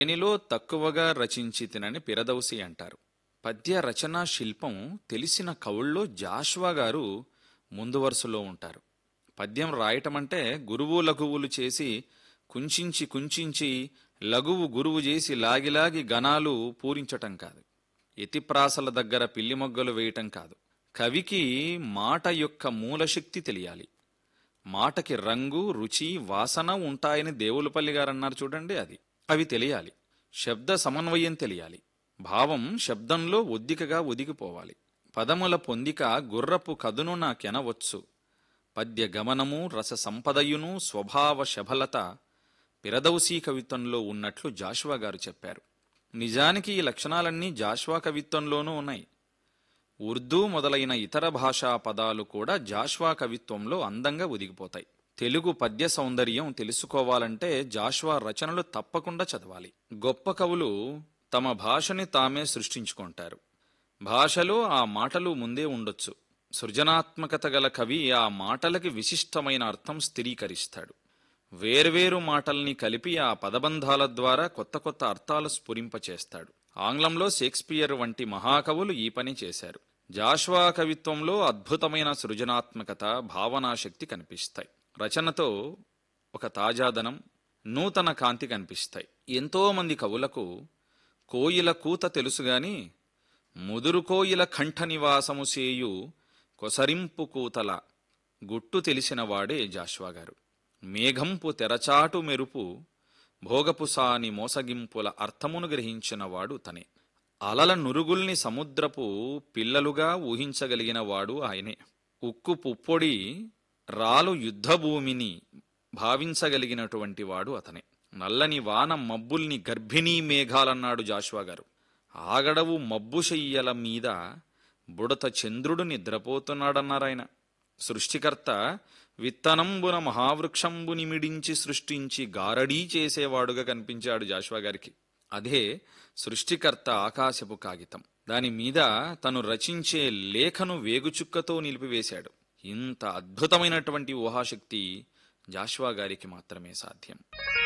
దీనిలో తక్కువగా రచించి తినని పిరదౌసి అంటారు పద్య రచనా శిల్పం తెలిసిన కవుల్లో జాష్వా గారు ముందు వరుసలో ఉంటారు పద్యం రాయటం అంటే గురువు లఘువులు చేసి కుంచించి కుంచించి లఘువు గురువు చేసి లాగిలాగి గణాలు పూరించటం కాదు ఎతిప్రాసల దగ్గర పిల్లి మొగ్గలు వేయటం కాదు కవికి మాట యొక్క మూలశక్తి తెలియాలి మాటకి రంగు రుచి వాసన ఉంటాయని దేవులపల్లి గారు అన్నారు చూడండి అది అవి తెలియాలి శబ్ద సమన్వయం తెలియాలి భావం శబ్దంలో ఒద్దికగా ఒదిగిపోవాలి పదముల పొందిక గుర్రపు కదును నాకెనవచ్చు పద్య గమనము రస సంపదయును స్వభావ శబలత పిరదౌసీ కవిత్వంలో ఉన్నట్లు జాషువా గారు చెప్పారు నిజానికి ఈ లక్షణాలన్నీ జాషువా కవిత్వంలోనూ ఉన్నాయి ఉర్దూ మొదలైన ఇతర భాషా పదాలు కూడా జాష్వా కవిత్వంలో అందంగా ఒదిగిపోతాయి తెలుగు పద్య సౌందర్యం తెలుసుకోవాలంటే జాష్వా రచనలు తప్పకుండా చదవాలి గొప్ప కవులు తమ భాషని తామే సృష్టించుకుంటారు భాషలో ఆ మాటలు ముందే ఉండొచ్చు సృజనాత్మకత గల కవి ఆ మాటలకి విశిష్టమైన అర్థం స్థిరీకరిస్తాడు వేర్వేరు మాటల్ని కలిపి ఆ పదబంధాల ద్వారా కొత్త కొత్త అర్థాలు స్ఫురింపచేస్తాడు ఆంగ్లంలో షేక్స్పియర్ వంటి మహాకవులు ఈ పని చేశారు జాష్వా కవిత్వంలో అద్భుతమైన సృజనాత్మకత భావనాశక్తి కనిపిస్తాయి రచనతో ఒక తాజాదనం నూతన కాంతి కనిపిస్తాయి ఎంతో మంది కవులకు కోయిల కూత తెలుసుగాని ముదురు కోయిల కంఠ నివాసము సేయు కొసరింపు కూతల గుట్టు తెలిసిన వాడే జాష్వా గారు మేఘంపు తెరచాటు మెరుపు భోగపు సాని మోసగింపుల అర్థమును గ్రహించిన వాడు తనే అలల నురుగుల్ని సముద్రపు పిల్లలుగా ఊహించగలిగిన వాడు ఆయనే ఉక్కు పుప్పొడి రాలు యుద్ధభూమిని భావించగలిగినటువంటి వాడు అతనే నల్లని వాన మబ్బుల్ని గర్భిణీ మేఘాలన్నాడు జాషువా గారు ఆగడవు మబ్బు శయ్యల మీద బుడత చంద్రుడు నిద్రపోతున్నాడన్నారాయన సృష్టికర్త విత్తనంబున మహావృక్షంబుని మిడించి సృష్టించి గారడీ చేసేవాడుగా కనిపించాడు జాషువా గారికి అదే సృష్టికర్త ఆకాశపు కాగితం దాని మీద తను రచించే లేఖను వేగుచుక్కతో నిలిపివేశాడు ఇంత అద్భుతమైనటువంటి ఊహాశక్తి జాషువా గారికి మాత్రమే సాధ్యం